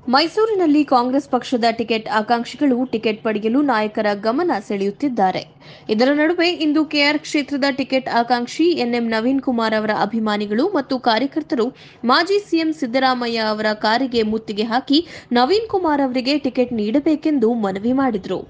ಮೈಸೂರಿನಲ್ಲಿ ಕಾಂಗ್ರೆಸ್ ಪಕ್ಷದ ಟಿಕೆಟ್ ಆಕಾಂಕ್ಷಿಗಳು ಟಿಕೆಟ್ ಪಡೆಯಲು ನಾಯಕರ ಗಮನ ಸೆಳೆಯುತ್ತಿದ್ದಾರೆ ಇದರ ನಡುವೆ ಇಂದು ಕೆಆರ್ ಕ್ಷೇತ್ರದ ಟಿಕೆಟ್ ಆಕಾಂಕ್ಷಿ ಎನ್ಎಂ ನವೀನ್ ಕುಮಾರ್ ಅವರ ಅಭಿಮಾನಿಗಳು ಮತ್ತು ಕಾರ್ಯಕರ್ತರು ಮಾಜಿ ಸಿಎಂ ಸಿದ್ದರಾಮಯ್ಯ ಅವರ ಕಾರಿಗೆ ಮುತ್ತಿಗೆ ಹಾಕಿ ನವೀನ್ ಕುಮಾರ್ ಅವರಿಗೆ ಟಿಕೆಟ್ ನೀಡಬೇಕೆಂದು ಮನವಿ ಮಾಡಿದರು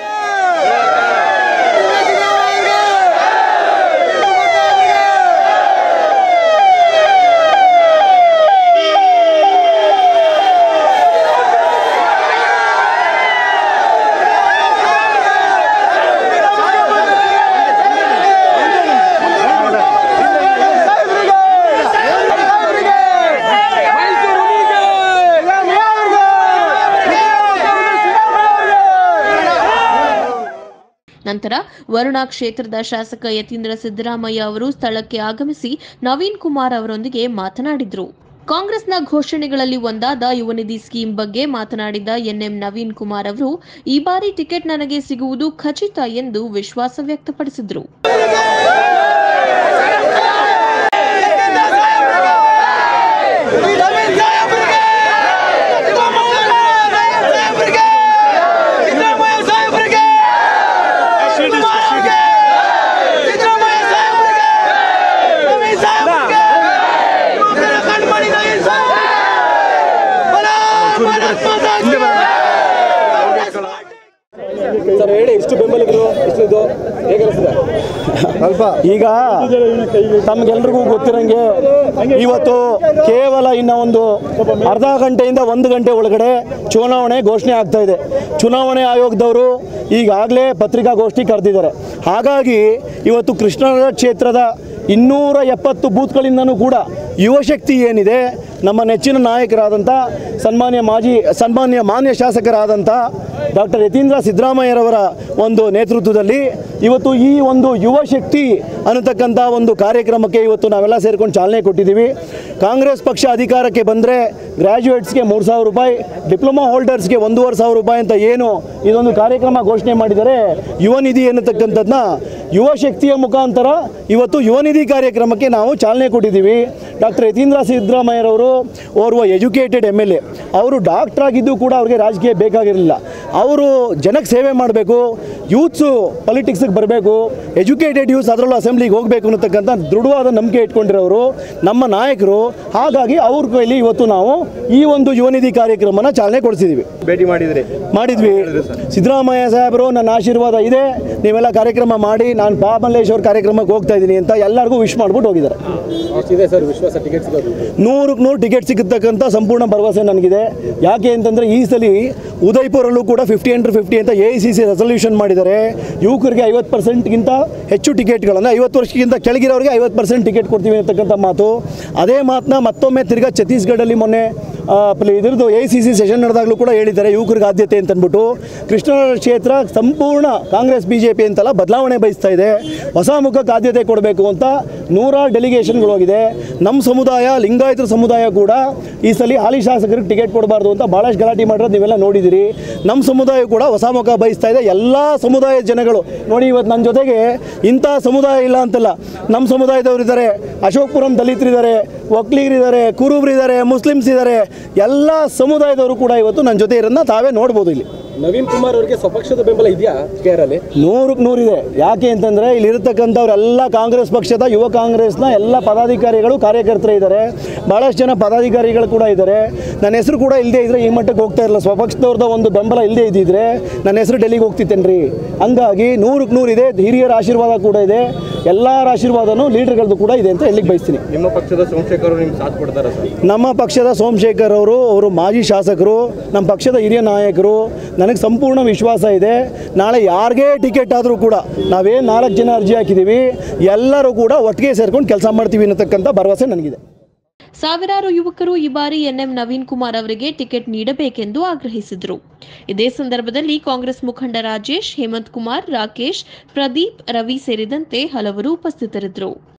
ನಂತರ ವರುಣಾ ಕ್ಷೇತ್ರದ ಶಾಸಕ ಯತೀಂದ್ರ ಸಿದ್ದರಾಮಯ್ಯ ಅವರು ಸ್ಥಳಕ್ಕೆ ಆಗಮಿಸಿ ನವೀನ್ ಕುಮಾರ್ ಅವರೊಂದಿಗೆ ಮಾತನಾಡಿದರು ಕಾಂಗ್ರೆಸ್ನ ಘೋಷಣೆಗಳಲ್ಲಿ ಒಂದಾದ ಯುವನಿಧಿ ಸ್ಕೀಮ್ ಬಗ್ಗೆ ಮಾತನಾಡಿದ ಎನ್ಎಂ ನವೀನ್ ಕುಮಾರ್ ಅವರು ಈ ಬಾರಿ ಟಿಕೆಟ್ ನನಗೆ ಸಿಗುವುದು ಖಚಿತ ಎಂದು ವಿಶ್ವಾಸ ವ್ಯಕ್ತಪಡಿಸಿದರು ಸರ್ ಹೇಳಿ ಇಷ್ಟು ಬೆಂಬಲಿಗರು ಇಷ್ಟು ಇದು ಹೇಗೆ ಅನಿಸ್ತದೆ ಸ್ವಲ್ಪ ಈಗ ತಮ್ಗೆಲ್ರಿಗೂ ಗೊತ್ತಿರಂಗೆ ಇವತ್ತು ಕೇವಲ ಇನ್ನ ಒಂದು ಅರ್ಧ ಗಂಟೆಯಿಂದ ಒಂದು ಗಂಟೆ ಒಳಗಡೆ ಚುನಾವಣೆ ಘೋಷಣೆ ಆಗ್ತಾ ಇದೆ ಚುನಾವಣೆ ಆಯೋಗದವರು ಈಗಾಗಲೇ ಪತ್ರಿಕಾಗೋಷ್ಠಿ ಕರೆದಿದ್ದಾರೆ ಹಾಗಾಗಿ ಇವತ್ತು ಕೃಷ್ಣನಗರ ಕ್ಷೇತ್ರದ ಇನ್ನೂರ ಎಪ್ಪತ್ತು ಬೂತ್ಗಳಿಂದನೂ ಕೂಡ ಯುವಶಕ್ತಿ ಏನಿದೆ ನಮ್ಮ ನೆಚ್ಚಿನ ನಾಯಕರಾದಂಥ ಸನ್ಮಾನ್ಯ ಮಾಜಿ ಸನ್ಮಾನ್ಯ ಮಾನ್ಯ ಶಾಸಕರಾದಂಥ ಡಾಕ್ಟರ್ ಯತೀಂದ್ರ ಸಿದ್ದರಾಮಯ್ಯರವರ ಒಂದು ನೇತೃತ್ವದಲ್ಲಿ ಇವತ್ತು ಈ ಒಂದು ಯುವ ಶಕ್ತಿ ಅನ್ನತಕ್ಕಂಥ ಒಂದು ಕಾರ್ಯಕ್ರಮಕ್ಕೆ ಇವತ್ತು ನಾವೆಲ್ಲ ಸೇರ್ಕೊಂಡು ಚಾಲನೆ ಕೊಟ್ಟಿದ್ದೀವಿ ಕಾಂಗ್ರೆಸ್ ಪಕ್ಷ ಅಧಿಕಾರಕ್ಕೆ ಬಂದರೆ ಗ್ರ್ಯಾಜುಯೇಟ್ಸ್ಗೆ ಮೂರು ಸಾವಿರ ರೂಪಾಯಿ ಡಿಪ್ಲೊಮಾ ಹೋಲ್ಡರ್ಸ್ಗೆ ಒಂದೂವರೆ ಸಾವಿರ ರೂಪಾಯಿ ಅಂತ ಏನು ಇದೊಂದು ಕಾರ್ಯಕ್ರಮ ಘೋಷಣೆ ಮಾಡಿದರೆ ಯುವ ನಿಧಿ ಎನ್ನತಕ್ಕಂಥದ್ದನ್ನ ಯುವ ಶಕ್ತಿಯ ಮುಖಾಂತರ ಇವತ್ತು ಯುವ ನಿಧಿ ಕಾರ್ಯಕ್ರಮಕ್ಕೆ ನಾವು ಚಾಲನೆ ಕೊಟ್ಟಿದ್ದೀವಿ ಡಾಕ್ಟರ್ ಯತೀಂದ್ರ ಸಿದ್ದರಾಮಯ್ಯರವರು ಓರ್ವ ಎಜುಕೇಟೆಡ್ ಎಮ್ ಎಲ್ ಎ ಅವರು ಡಾಕ್ಟರ್ ಆಗಿದ್ದು ಕೂಡ ಅವ್ರಿಗೆ ರಾಜಕೀಯ ಬೇಕಾಗಿರಲಿಲ್ಲ ಅವರು ಜನಕ್ಕೆ ಸೇವೆ ಮಾಡಬೇಕು ಯೂತ್ಸು ಪೊಲಿಟಿಕ್ಸಿಗೆ ಬರಬೇಕು ಎಜುಕೇಟೆಡ್ ಯೂತ್ಸ್ ಅದರಲ್ಲೂ ಅಸೆಂಬ್ಲಿಗೆ ಹೋಗಬೇಕು ಅನ್ನತಕ್ಕಂಥ ದೃಢವಾದ ನಂಬಿಕೆ ಇಟ್ಕೊಂಡಿರೋರು ನಮ್ಮ ನಾಯಕರು ಹಾಗಾಗಿ ಅವ್ರ ಕೈಲಿ ಇವತ್ತು ನಾವು ಈ ಒಂದು ಯುವ ನಿಧಿ ಕಾರ್ಯಕ್ರಮನ ಚಾಲನೆ ಕೊಡಿಸಿದ್ದೀವಿ ಭೇಟಿ ಮಾಡಿದ್ರಿ ಮಾಡಿದ್ವಿ ಸಿದ್ದರಾಮಯ್ಯ ಸಾಹೇಬರು ನನ್ನ ಆಶೀರ್ವಾದ ಇದೆ ನೀವೆಲ್ಲ ಕಾರ್ಯಕ್ರಮ ಮಾಡಿ ನಾನು ಪಾ ಮಲ್ಲೇಶ್ವರ್ ಕಾರ್ಯಕ್ರಮಕ್ಕೆ ಹೋಗ್ತಾ ಇದ್ದೀನಿ ಅಂತ ಎಲ್ಲರಿಗೂ ವಿಶ್ ಮಾಡ್ಬಿಟ್ಟು ಹೋಗಿದ್ದಾರೆ ಇದೆ ಸರ್ ವಿಶ್ವಾಸ ಟಿಕೆಟ್ ಸಿಗೋದು ನೂರಕ್ಕೆ ನೂರು ಟಿಕೆಟ್ ಸಿಗತಕ್ಕಂಥ ಸಂಪೂರ್ಣ ಭರವಸೆ ನನಗಿದೆ ಯಾಕೆ ಅಂತಂದರೆ ಈ ಸಲ ಉದಯ್ಪುರಲ್ಲೂ ಕೂಡ ಫಿಫ್ಟಿ ಅಂಡ್ರ್ ಫಿಫ್ಟಿ ಅಂತ A I C C resolution ಮಾಡಿದ್ದಾರೆ ಯುವಕರಿಗೆ ಐವತ್ತು ಪರ್ಸೆಂಟ್ಗಿಂತ ಹೆಚ್ಚು ಟಿಕೆಟ್ಗಳನ್ನು ಐವತ್ತು ವರ್ಷಕ್ಕಿಂತ ಕೆಳಗಿರೋರಿಗೆ ಐವತ್ತು ಪರ್ಸೆಂಟ್ ಟಿಕೆಟ್ ಕೊಡ್ತೀವಿ ಅಂತಕ್ಕಂಥ ಮಾತು ಅದೇ ಮಾತನ್ನ ಮತ್ತೊಮ್ಮೆ ತಿರ್ಗಾ ಛತ್ತೀಸ್ಗಢಲ್ಲಿ ಮೊನ್ನೆ ಆ, ಪ್ಲ- ಇದ್ರದ್ದು ಎ ಸಿ ಸಿ ಸೆಷನ್ ನಡೆದಾಗಲೂ ಕೂಡ ಹೇಳಿದ್ದಾರೆ ಯುವಕರಿಗೆ ಆದ್ಯತೆ ಅಂತಂದ್ಬಿಟ್ಟು ಕೃಷ್ಣನಗರ ಕ್ಷೇತ್ರ ಸಂಪೂರ್ಣ ಕಾಂಗ್ರೆಸ್ ಬಿ ಜೆ ಪಿ ಅಂತಲ್ಲ ಬದಲಾವಣೆ ಬಯಸ್ತಾ ಇದೆ ಹೊಸ ಮುಖಕ್ಕೆ ಆದ್ಯತೆ ಕೊಡಬೇಕು ಅಂತ ನೂರಾರು ಡೆಲಿಗೇಷನ್ಗಳು ಹೋಗಿದೆ ನಮ್ಮ ಸಮುದಾಯ ಲಿಂಗಾಯತರ ಸಮುದಾಯ ಕೂಡ ಈ ಸಲ ಹಾಲಿ ಶಾಸಕರಿಗೆ ಟಿಕೆಟ್ ಕೊಡಬಾರ್ದು ಅಂತ ಭಾಳಷ್ಟು ಗಲಾಟೆ ಮಾಡಿರೋದು ನೀವೆಲ್ಲ ನೋಡಿದಿರಿ ನಮ್ಮ ಸಮುದಾಯ ಕೂಡ ಹೊಸ ಮುಖ ಬಯಸ್ತಾ ಇದೆ ಎಲ್ಲ ಸಮುದಾಯದ ಜನಗಳು ನೋಡಿ ಇವತ್ತು ನನ್ನ ಜೊತೆಗೆ ಇಂಥ ಸಮುದಾಯ ಇಲ್ಲ ಅಂತಲ್ಲ ನಮ್ಮ ಸಮುದಾಯದವರು ಇದ್ದಾರೆ ಅಶೋಕ್ಪುರಂ ದಲಿತರಿದ್ದಾರೆ ಒಕ್ಲಿಗರಿದ್ದಾರೆ ಕುರುಬರಿದ್ದಾರೆ ಮುಸ್ಲಿಮ್ಸ್ ಇದ್ದಾರೆ ಎಲ್ಲ ಸಮುದಾಯದವರು ಕೂಡ ಇವತ್ತು ನನ್ನ ಜೊತೆ ಇರೋದನ್ನ ತಾವೇ ನೋಡ್ಬೋದು ಇಲ್ಲಿ ನವೀನ್ ಕುಮಾರ್ ಅವರಿಗೆ ಸ್ವಪಕ್ಷದ ಬೆಂಬಲ ಇದೆಯಾ ಕೇರ್ ಅಲ್ಲಿ ನೂರಕ್ಕೆ ನೂರಿದೆ ಯಾಕೆ ಅಂತಂದರೆ ಇಲ್ಲಿರ್ತಕ್ಕಂಥವ್ರೆಲ್ಲ ಕಾಂಗ್ರೆಸ್ ಪಕ್ಷದ ಯುವ ಕಾಂಗ್ರೆಸ್ನ ಎಲ್ಲ ಪದಾಧಿಕಾರಿಗಳು ಕಾರ್ಯಕರ್ತರು ಇದ್ದಾರೆ ಭಾಳಷ್ಟು ಜನ ಪದಾಧಿಕಾರಿಗಳು ಕೂಡ ಇದ್ದಾರೆ ನನ್ನ ಹೆಸರು ಕೂಡ ಇಲ್ಲದೆ ಇದ್ದರೆ ಈ ಮಟ್ಟಕ್ಕೆ ಹೋಗ್ತಾ ಇರಲ್ಲ ಸ್ವಪಕ್ಷದವ್ರದ್ದು ಒಂದು ಬೆಂಬಲ ಇಲ್ಲದೆ ಇದ್ದಿದ್ರೆ ನನ್ನ ಹೆಸರು ಡೆಲ್ಲಿಗೆ ಹೋಗ್ತಿತ್ತೇನ್ರಿ ಹಂಗಾಗಿ ನೂರಕ್ಕೆ ನೂರಿದೆ ಹಿರಿಯರ ಆಶೀರ್ವಾದ ಕೂಡ ಇದೆ ಎಲ್ಲರ ಆಶೀರ್ವಾದನೂ ಲೀಡರ್ಗಳದ್ದು ಕೂಡ ಇದೆ ಅಂತ ಎಲ್ಲಿಗೆ ಬಯಸ್ತೀನಿ ನಿಮ್ಮ ಪಕ್ಷದ ಸೋಮಶೇಖರ್ ನಿಮ್ಗೆ ಸಾಥ್ ಕೊಡ್ತಾರ ಸರ್ ನಮ್ಮ ಪಕ್ಷದ ಸೋಮಶೇಖರ್ ಅವರು ಅವರು ಮಾಜಿ ಶಾಸಕರು ನಮ್ಮ ಪಕ್ಷದ ಹಿರಿಯ ನಾಯಕರು ನನಗೆ ಸಂಪೂರ್ಣ ವಿಶ್ವಾಸ ಇದೆ ನಾಳೆ ಯಾರಿಗೇ ಟಿಕೆಟ್ ಆದರೂ ಕೂಡ ನಾವೇನು ನಾಲ್ಕು ಜನ ಅರ್ಜಿ ಹಾಕಿದ್ದೀವಿ ಎಲ್ಲರೂ ಕೂಡ ಒಟ್ಟಿಗೆ ಸೇರ್ಕೊಂಡು ಕೆಲಸ ಮಾಡ್ತೀವಿ ಅನ್ನತಕ್ಕಂಥ ಭರವಸೆ ನನಗಿದೆ ಸಾವಿರಾರು ಯುವಕರು ಈ ಬಾರಿ ಎನ್ಎಂ ನವೀನ್ ಕುಮಾರ್ ಅವರಿಗೆ ಟಿಕೆಟ್ ನೀಡಬೇಕೆಂದು ಆಗ್ರಹಿಸಿದರು ಇದೇ ಸಂದರ್ಭದಲ್ಲಿ ಕಾಂಗ್ರೆಸ್ ಮುಖಂಡ ರಾಜೇಶ್ ಹೇಮಂತ್ ಕುಮಾರ್ ರಾಕೇಶ್ ಪ್ರದೀಪ್ ರವಿ ಸೇರಿದಂತೆ ಹಲವರು ಉಪಸ್ಥಿತರಿದ್ದರು